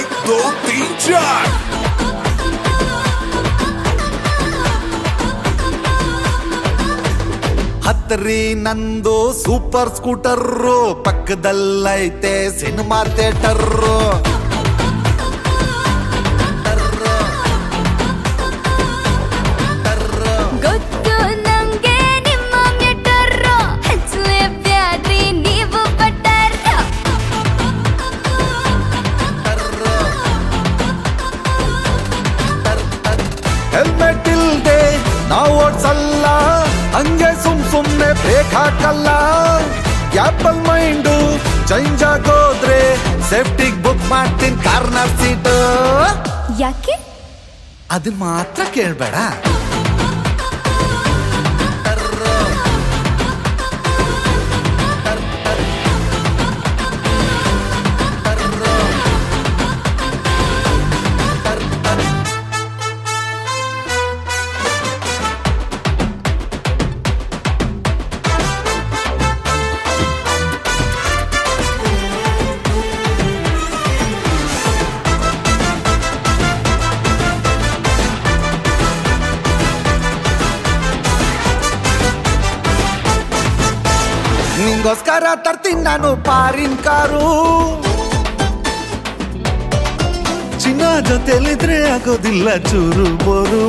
एक दो तीन चार ಹತ್ರಿ ನಂದು ಸೂಪರ್ ಸ್ಕೂಟರ್ ಪಕ್ಕದಲ್ಲೈತೆ ಸಿನಿಮಾ ಥಿಯೇಟರ್ ಗೊತ್ತು ನಂಗೆ ನಿಮ್ಮ ಮೆಟರ್ರು ಹಚ್ಚಲೆ ಬ್ಯಾಡ್ರಿ ನೀವು ಬಟ್ಟರ್ರು ಹೆಲ್ಮೆಟ್ ಇಲ್ದೆ ನಾವು ಓಡ್ಸಲ್ಲ ಹಂಗೆ ಸುಮ್ ಸುಮ್ನೆ ಬ್ರೇಕ್ ಹಾಕಲ್ಲ ಆಪಲ್ ಮೈಂಡು ಚೇಂಜ್ ಆಗೋದ್ರೆ ಸೇಫ್ಟಿಗ್ ಬುಕ್ ಮಾಡ್ತೀನಿ ಕಾರ್ನರ್ ಸೀಟ್ ಯಾಕೆ ಅದನ್ನ ಮಾತ್ರ ಕೇಳ್ಬೇಡ ನಿಂಗೋಸ್ಕರ ತರ್ತೀನಿ ನಾನು ಪಾರಿನ್ ಕಾರು ಚಿನ್ನ ಜೊತೆಲಿದ್ರೆ ಆಗೋದಿಲ್ಲ ಚೂರು ಬೋರು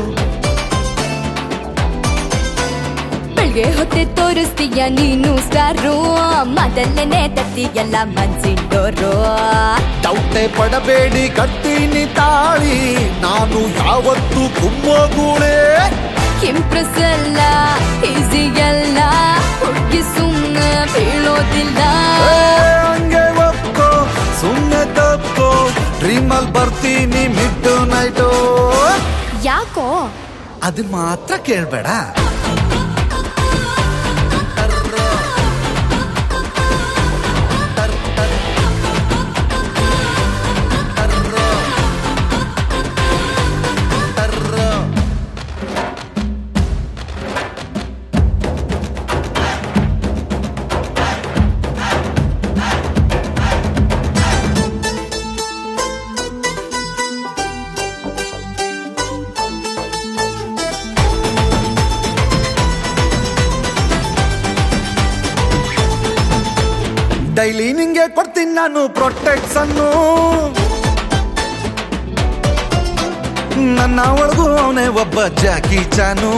ಬೆಳ್ಗೆ ಹೊತ್ತೆ ತೋರಿಸ್ತೀಯ ನೀನು ಸ್ಟಾರು ಮೊದಲನೇ ತತ್ತಿಗೆಲ್ಲ ಮನ್ಸಿಂಡೋರು ಡೌಟೆ ಪಡಬೇಡಿ ಕಟ್ತೀನಿ ತಾಳಿ ನಾನು ಯಾವತ್ತು ಕುಮ್ಮೋಗುಳೆ ಇಂಪ್ರೆಸ್ ಅಲ್ಲ ಈಸಿ ಅಲ್ಲ ಹುಡುಗಿ ಸುಮ್ಮನೆ ಬೀಳೋದಿಲ್ಲ ಏ, ಹಂಗೆ ಒಪ್ಕೋ ಸುಮ್ಮನೆ ತಪ್ಪೋ ಡ್ರೀಮಲ್ ಬರ್ತೀನಿ ಮಿಡ್ ನೈಟು ಯಾಕೋ ಅದನ್ನ ಮಾತ್ರ ಕೇಳ್ಬೇಡ ಡೈಲಿ ನಿಂಗೆ ಕೊಡ್ತೀನಿ ನಾನು ಪ್ರೊಟೆಕ್ಷನ್ನು ನನ್ನ ಒಳಗೂ ಅವನೇ ಒಬ್ಬ ಜಾಕಿ ಚಾನು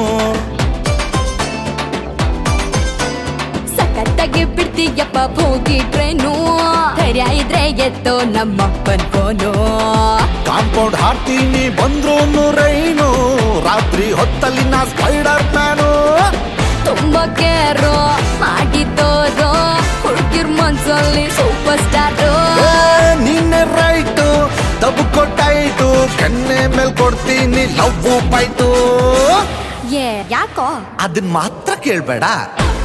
ಸಖತ್ತಾಗಿ ಬಿಡ್ತೀಯಪ್ಪ ಹೋಗಿ ಟ್ರೈನು ಧೈರ್ಯ ಇದ್ರೆ ಎತ್ತೋ ನಮ್ಮಪ್ಪನ್ ಫೋನು ಕಾಂಪೌಂಡ್ ಹಾಕ್ತೀನಿ ಬಂದ್ರು ರೈನು ರಾತ್ರಿ ಹೊತ್ತಲ್ಲಿ ನಾ ಸ್ಪೈಡರ್ ಮ್ಯಾನು ತುಂಬಾ ಕೇರು ಮಾಡಿದ್ದೋರು ಹುಡುಗಿರ್ ಮನ್ಸಲ್ಲಿ ಸೂಪರ್ ಸ್ಟಾರು ಏ, ನೀನೆ ರೈಟು ದಬ್ಬು ಕೊಟ್ಟಾಯ್ತು ಕೆನ್ನೆ ಮೇಲ್ ಕೊಡ್ತೀನಿ ಲವ್ ಬೈಟು ಏ ಯಾಕೋ ಅದನ್ನ ಮಾತ್ರ ಕೇಳ್ಬೇಡ